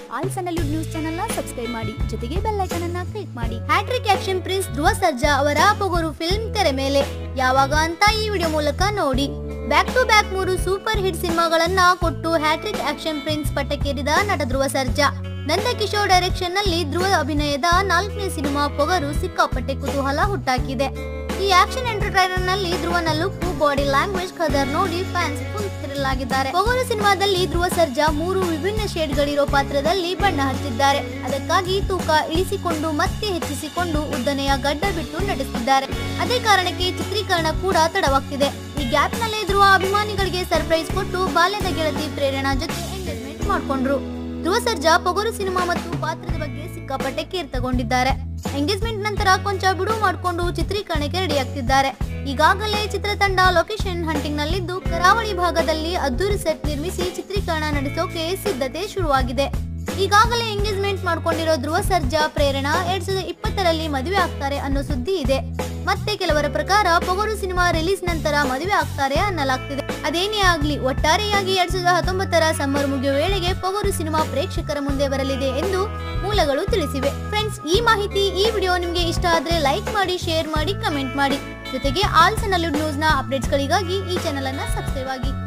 all ಸಣ್ಣಲ್ಯೂಡ್ news channel ನ subscribe ಮಾಡಿ ಜೊತೆಗೆ ಬೆಲ್ ಐಕನ್ ಅನ್ನ ಕ್ಲಿಕ್ ಮಾಡಿ hat-trick action prince Dhruva Sarja ಅವರ ಪೊಗರು ಫಿಲ್ಮ್ ತೆರೆ ಮೇಲೆ ಯಾವಾಗ ಅಂತ ಈ ವಿಡಿಯೋ ಮೂಲಕ ನೋಡಿ ಬ್ಯಾಕ್ ಟು ಬ್ಯಾಕ್ ಮೂರು ಸೂಪರ್ ಹಿಟ್ ಸಿನಿಮಾಗಳನ್ನ ಕೊಟ್ಟು ಹ್ಯಾಟ್ರಿಕ್ ಆಕ್ಷನ್ ಪ್ರಿನ್ಸ್ ಪಟ್ಟಕ್ಕೇರಿದ ನಟ ಧ್ರುವ ಸರ್ಜಾ ನಂದಕಿಶೋರ್ ಡೈರೆಕ್ಷನ್ ನಲ್ಲಿ ಧ್ರುವ ಅಭಿನಯದ ನಾಲ್ಕನೇ ಸಿನಿಮಾ ಪೊಗರು ಸಿಕ್ಕಾಪಟ್ಟೆ ಕುತೂಹಲ ಹುಟ್ಟಾಕಿದೆ ಈ ಆಕ್ಷನ್ ಎಂಟರ್ಟೈನರ್ ನಲ್ಲಿ ಧ್ರುವನ ಲುಕ್ ಬಾಡಿ ಲ್ಯಾಂಗ್ವೇಜ್ ಕದರ್ ನೋಡಿ ಫ್ಯಾನ್ಸ್ ಫುಲ್ ಥ್ರಿಲ್ ಆಗಿದ್ದಾರೆ ಪೊಗರು ಸಿನಿಮಾದಲ್ಲಿ ಧ್ರುವ ಸರ್ಜಾ ಮೂರು ವಿಭಿನ್ನ ಶೇಡ್ಗಳಿರೋ ಪಾತ್ರದಲ್ಲಿ ಬಣ್ಣ ಹಚ್ಚಿದ್ದಾರೆ ಅದಕ್ಕಾಗಿ ತೂಕ ಇಳಿಸಿಕೊಂಡು ಮತ್ತೆ ಹೆಚ್ಚಿಸಿಕೊಂಡು ಉದ್ದನೆಯ ಗಡ್ಡ ಬಿಟ್ಟು ನಟಿಸಿದ್ದಾರೆ ಅದೇ ಕಾರಣಕ್ಕೆ ಚಿತ್ರೀಕರಣ ಕೂಡ ತಡವಾಗ್ತಿದೆ ಈ ಗ್ಯಾಪ್ ನಲ್ಲಿ ಧ್ರುವ ಅಭಿಮಾನಿಗಳಿಗೆ ಸರ್ಪ್ರೈಸ್ ಕೊಟ್ಟು ಬಾಲ್ಯದ ಗೆಳತಿ ಪ್ರೇರಣಾ ಜೊತೆ ಎಂಗೇಜ್ಮೆಂಟ್ ಮಾಡ್ಕೊಂಡ್ರು ಧ್ರುವ ಸರ್ಜಾ ಪೊಗರು ಸಿನಿಮಾ ಮತ್ತು ಪಾತ್ರದ ಬಗ್ಗೆ ಸಿಕ್ಕಾಪಟ್ಟೆ ಕೇರ್ ತಗೊಂಡಿದ್ದಾರೆ ಎಂಗೇಜ್ಮೆಂಟ್ ನಂತರ ಕೊಂಚ ಬಿಡುವು ಮಾಡಿಕೊಂಡು ಚಿತ್ರೀಕರಣಕ್ಕೆ ರೆಡಿ ಆಗ್ತಿದ್ದಾರೆ ಈಗಾಗಲೇ ಚಿತ್ರತಂಡ ಲೊಕೇಶನ್ ಹಂಟಿಂಗ್ ನಲ್ಲಿದ್ದು ಕರಾವಳಿ ಭಾಗದಲ್ಲಿ ಅದ್ದೂರಿ ಸೆಟ್ ನಿರ್ಮಿಸಿ ಚಿತ್ರೀಕರಣ ನಡೆಸೋಕೆ ಸಿದ್ಧತೆ ಶುರುವಾಗಿದೆ ಈಗಾಗಲೇ ಎಂಗೇಜ್ಮೆಂಟ್ ಮಾಡ್ಕೊಂಡಿರೋ ಧ್ರುವ ಸರ್ಜಾ ಪ್ರೇರಣಾ ಎರಡ್ ಸಾವಿರದ ಇಪ್ಪತ್ತರಲ್ಲಿ ಮದುವೆ ಆಗ್ತಾರೆ ಅನ್ನೋ ಸುದ್ದಿ ಇದೆ ಮತ್ತೆ ಕೆಲವರ ಪ್ರಕಾರ ಪೊಗರು ಸಿನಿಮಾ ರಿಲೀಸ್ ನಂತರ ಮದುವೆ ಆಗ್ತಾರೆ ಅನ್ನಲಾಗ್ತಿದೆ ಅದೇನೇ ಆಗ್ಲಿ ಒಟ್ಟಾರೆಯಾಗಿ ಎರಡ್ ಸಾವಿರದ ಹತ್ತೊಂಬತ್ತರ ಸಮ್ಮರ್ ಮುಗಿಯುವ ವೇಳೆಗೆ ಪೊಗರು ಸಿನಿಮಾ ಪ್ರೇಕ್ಷಕರ ಮುಂದೆ ಬರಲಿದೆ ಎಂದು ಮೂಲಗಳು ತಿಳಿಸಿವೆ ಫ್ರೆಂಡ್ಸ್ ಈ ಮಾಹಿತಿ ಈ ವಿಡಿಯೋ ನಿಮಗೆ ಇಷ್ಟ ಆದ್ರೆ ಲೈಕ್ ಮಾಡಿ ಶೇರ್ ಮಾಡಿ ಕಮೆಂಟ್ ಮಾಡಿ ಜೊತೆಗೆ ಆಲ್ ಸನಲ್ಯೂಡ್ ನ್ಯೂಸ್ನ ಅಪ್ಡೇಟ್ಸ್ಗಳಿಗಾಗಿ ಈ ಚಾನಲ್ ಅನ್ನ ಸಬ್ಸ್ಕ್ರೈಬ್ ಆಗಿ